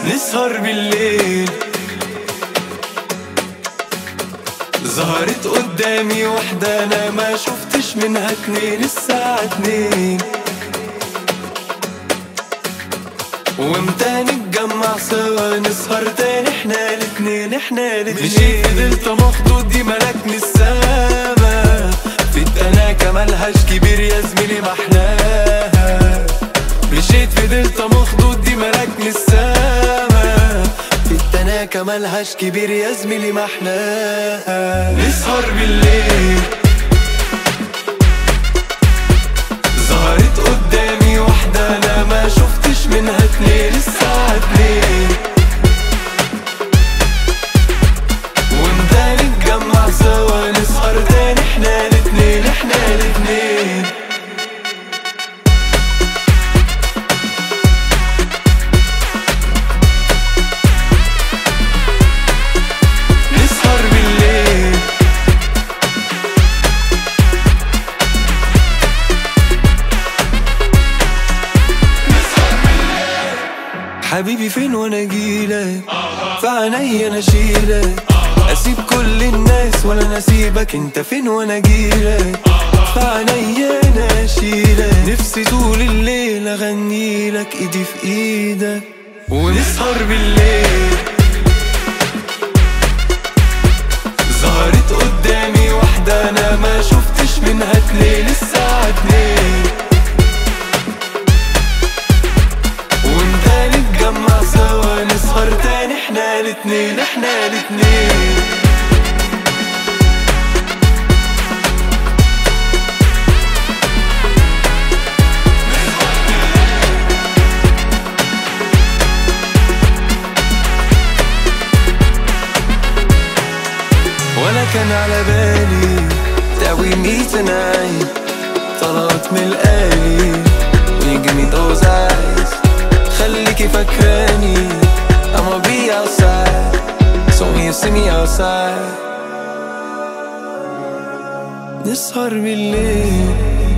نسهر بالليل ظهرت قدامي وحدة أنا ما شفتش منها اتنين الساعة اتنين وامتى نتجمع سوا نسهر تاني احنا الاتنين احنا الاتنين مشيت فضلت مخضوض دي ملاك من السما في التناكة ملهاش كبير يا زميلي محلاها مشيت فضلت مخضوض دي ملاك من السما في التناكة ملهاش كبير يا زميلي محلاها نسهر بالليل ظهرت قدامي واحدة أنا ما شفتش منها اتنين الساعة اتنين وامتى نتجمع سوا نسهر تاني احنا الاتنين احنا الاتنين نسهر بالليل حبيبي فين وانا اجيلك في عينيا انا اشيلك اسيب كل الناس ولا نسيبك انت فين وانا اجيلك في عينيا انا اشيلك نفسي طول الليل اغني لك ايدي في ايدك ونسهر بالليل ظهرت قدامي واحدة انا ما شفتش منها اتنين الساعة اتنين وانت نتجمع سوا نسهر تاني احنا الاتنين احنا الاتنين ولا كان على بالي that we meet tonight طلعت من الآلي when you give me those eyes خليكي فاكراني I'ma be outside so when you see me outside نسهر بالليل